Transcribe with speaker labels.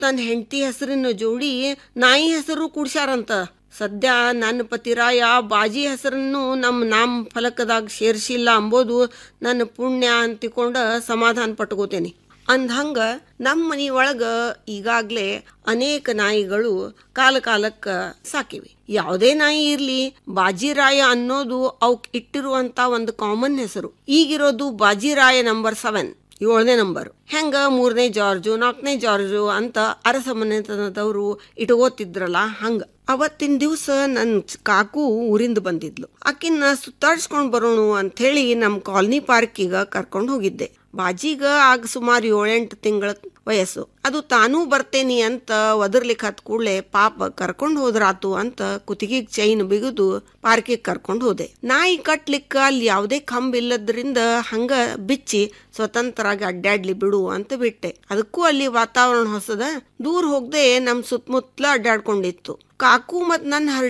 Speaker 1: ತನ್ನ ಹೆಂಡತಿ ಹೆಸರಿನ ಜೋಡಿ ನಾಯಿ ಹೆಸರು ಕೂಡ್ಸ್ಯಾರಂತ ಸದ್ಯ ನನ್ನ ಪತಿರಾಯ ಬಾಜಿ ಹೆಸರನ್ನು ನಮ್ಮ ನಾಮ ಫಲಕದಾಗ ಸೇರ್ಸಿಲ್ಲ ಅಂಬೋದು ನನ್ನ ಪುಣ್ಯ ಅಂತಿಕೊಂಡ ಸಮಾಧಾನ ಪಟ್ಕೋತೇನೆ ಅಂದ್ಹಂಗ ನಮ್ಮ ಮನಿ ಒಳಗ ಈಗಾಗ್ಲೇ ಅನೇಕ ನಾಯಿಗಳು ಕಾಲ ಕಾಲಕ್ಕ ಸಾಕಿವಿ ಯಾವುದೇ ನಾಯಿ ಇರ್ಲಿ ಬಾಜಿರಾಯ ಅನ್ನೋದು ಅವಕ್ ಇಟ್ಟಿರುವಂತ ಒಂದು ಕಾಮನ್ ಹೆಸರು ಈಗಿರೋದು ಬಾಜಿರಾಯ ನಂಬರ್ ಸೆವೆನ್ ಏಳನೇ ನಂಬರ್ ಹೆಂಗ ಮೂರನೇ ಜಾರ್ಜು ನಾಲ್ಕನೇ ಜಾರ್ಜು ಅಂತ ಅರಸ ಮನೆತನದವರು ಇಟ್ಕೋತಿದ್ರಲ್ಲ ಹಂಗ ಅವತ್ತಿನ ದಿವಸ ನನ್ನ ಕಾಕು ಊರಿಂದ ಬಂದಿದ್ಲು ಆಕಿನ್ನ ಸುತ್ತಾಡ್ಸ್ಕೊಂಡ್ ಬರೋಣ ಅಂಥೇಳಿ ನಮ್ಮ ಕಾಲನಿ ಪಾರ್ಕಿಗ ಕರ್ಕೊಂಡು ಹೋಗಿದ್ದೆ ಬಾಜಿಗ ಆಗ ಸುಮಾರು ಏಳೆಂಟು ತಿಂಗಳ ವಯಸ್ಸು ಅದು ತಾನೂ ಬರ್ತೇನಿ ಅಂತ ಒದರ್ಲಿಕ್ಕೆ ಹತ್ ಕೂಡ್ಲೆ ಪಾಪ ಕರ್ಕೊಂಡು ಹೋದ್ರಾತು ಅಂತ ಕುತ್ತಿಗೆಗ್ ಚೈನ್ ಬಿಗಿದು ಪಾರ್ಕಿಗೆ ಕರ್ಕೊಂಡು ಹೋದೆ ನಾಯಿ ಕಟ್ಲಿಕ್ಕ ಅಲ್ಲಿ ಯಾವುದೇ ಕಂಬ ಇಲ್ಲದ್ರಿಂದ ಹಂಗ ಬಿಚ್ಚಿ ಸ್ವತಂತ್ರವಾಗಿ ಅಡ್ಡಾಡ್ಲಿ ಬಿಡು ಅಂತ ಬಿಟ್ಟೆ ಅದಕ್ಕೂ ಅಲ್ಲಿ ವಾತಾವರಣ ಹೊಸದ ದೂರ ಹೋಗದೆ ನಮ್ ಸುತ್ತಮುತ್ತಲ ಅಡ್ಡಾಡ್ಕೊಂಡಿತ್ತು ಕಾಕು ಮತ್ ನನ್ನ